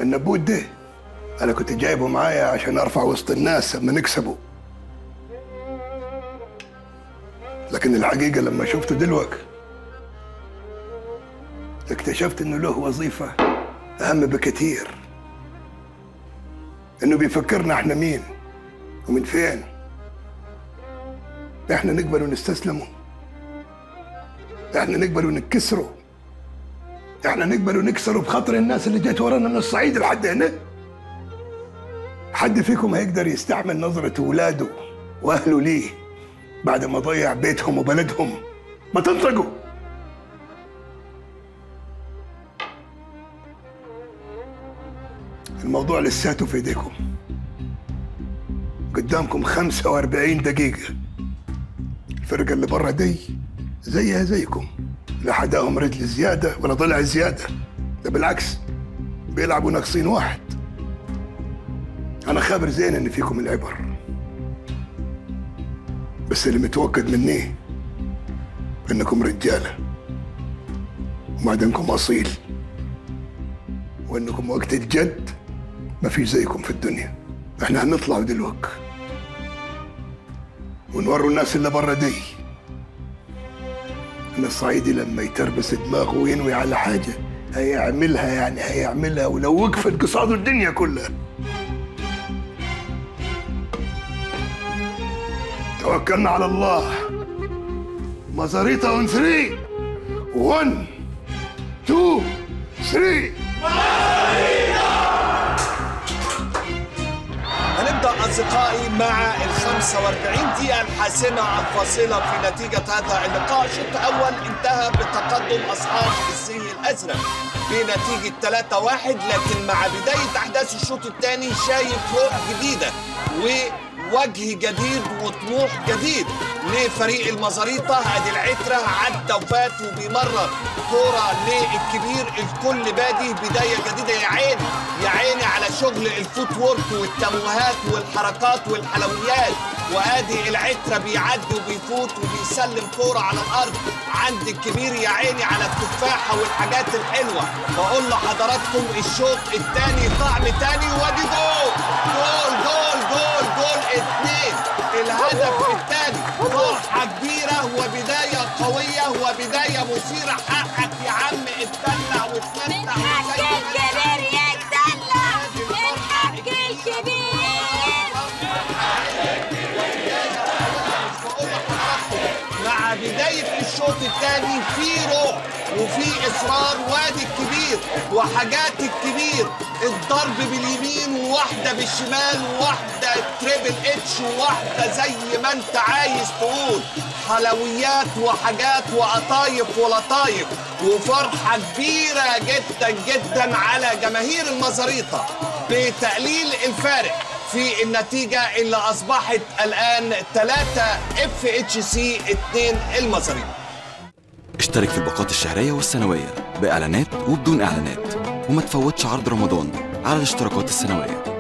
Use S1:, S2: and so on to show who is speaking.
S1: النبوت ده انا كنت جايبه معايا عشان ارفع وسط الناس لما نكسبه لكن الحقيقه لما شفته دلوقتي اكتشفت انه له وظيفه اهم بكتير انه بيفكرنا احنا مين ومن فين احنا نقبل ونستسلموا احنا نقبل ونكسروا احنا نقبل ونكسروا بخاطر الناس اللي جت ورانا من الصعيد لحد هنا حد فيكم هيقدر يستعمل نظرة ولاده واهله ليه بعد ما ضيع بيتهم وبلدهم ما تنطقوا الموضوع لساته في ايديكم قدامكم 45 دقيقة الفرقة اللي برا دي زيها زيكم لا حداهم رجل زيادة ولا ضلع زيادة ده بالعكس بيلعبوا ناقصين واحد أنا خابر زين إن فيكم العبر بس اللي متوكد مني إنكم رجالة ومعدنكم أصيل وإنكم وقت الجد ما في زيكم في الدنيا احنا هنطلع دلوقتي ونوروا الناس اللي برا دي ان الصعيدي لما يتربس دماغه وينوي على حاجه هيعملها يعني هيعملها ولو وقفت قصاده الدنيا كلها توكلنا على الله مزاريطة اون 3 1 2 3
S2: هنبدأ أصدقائي مع ال 45 دقيقة الحاسمة الفاصلة في نتيجة هذا اللقاء شوط أول انتهى بتقدم أصحاب الزي الأزرق بنتيجة 3-1 لكن مع بداية أحداث الشوط الثاني شايف روح جديدة ووجه جديد وطموح جديد لفريق المزاريطة ادي العترة عدى وفات وبيمرر كورة للكبير الكل بادي بداية جديدة يا عيني يا عيني على شغل الفوت وورك والتموهات والحركات والحلويات وادي العترة بيعدي وبيفوت وبيسلم كورة على الارض عند الكبير يا عيني على التفاحة والحاجات الحلوة بقول لحضراتكم الشوط الثاني طعم تاني وادي جول جول جول جول جول اتنين الهدف الثاني فرحة كبيرة وبداية قوية وبداية مثيرة حقك يا عم اتدلع واتمتع
S3: الحاج الكبير يتدلع الحاج الكبير
S2: مع بداية الشوط الثاني في روح وفي إصرار وادي الكبير وحاجات الكبير الضرب باليمين وواحدة بالشمال وواحدة تريبل اتش وواحدة زي ما انت عايز تقول حلويات وحاجات وقطايف ولطايف وفرحة كبيرة جدا جدا على جماهير المزاريطة بتقليل الفارق في النتيجة اللي أصبحت الآن 3 اف اتش سي 2 المصري
S4: اشترك في الباقات الشهرية والسنوية بإعلانات وبدون إعلانات وما تفوتش عرض رمضان على الاشتراكات السنوية